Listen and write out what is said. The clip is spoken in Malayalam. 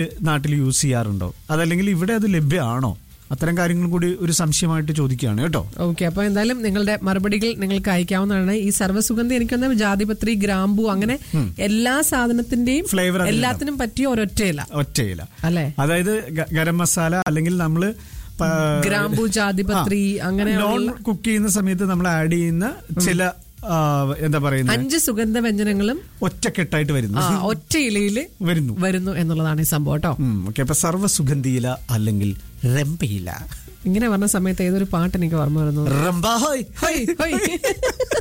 നാട്ടിൽ യൂസ് ചെയ്യാറുണ്ടോ അതല്ലെങ്കിൽ ഇവിടെ അത് ലഭ്യമാണോ അത്തരം കാര്യങ്ങളും കൂടി ഒരു സംശയമായിട്ട് ചോദിക്കുകയാണ് കേട്ടോ ഓക്കെ അപ്പൊ എന്തായാലും നിങ്ങളുടെ മറുപടികൾ നിങ്ങൾക്ക് അയക്കാവുന്നതാണ് ഈ സർവ്വസുഗന്ധി എനിക്കൊന്ന് ജാതിപത്രി ഗ്രാമ്പു അങ്ങനെ എല്ലാ സാധനത്തിന്റെയും Flavour അതിലുണ്ടാവും. എല്ലാത്തിനും പറ്റിയ ഒരൊറ്റയില ഒറ്റയില അല്ലേ അതായത് ഗ- ഗരം മസാല അല്ലെങ്കിൽ നമ്മള് പ- ഗ്രാമ്പു ജാതിപത്രി അങ്ങനെ നോൺ കുക്ക് ചെയ്യുന്ന സമയത്ത് നമ്മൾ ആഡ് ചെയ്യുന്ന ചില ആ, എന്താ പറയുന്നത് അഞ്ച് സുഗന്ധ വ്യഞ്ജനങ്ങളും ഒറ്റക്കെട്ടായിട്ട് വരുന്നു ആ, ഒറ്റ ഇലയില് വരുന്നു വരുന്നു എന്നുള്ളതാണ് ഈ സംഭവം കേട്ടോ ഓക്കെ അപ്പൊ സർവ്വസുഗന്ധിയില അല്ലെങ്കിൽ രംബയില ഇങ്ങനെ പറഞ്ഞ സമയത്ത് ഏതൊരു പാട്ട് എനിക്ക് ഓർമ്മ വരുന്നു റംബ ഹോയ് ഹൊയ്, ഹൊയ്.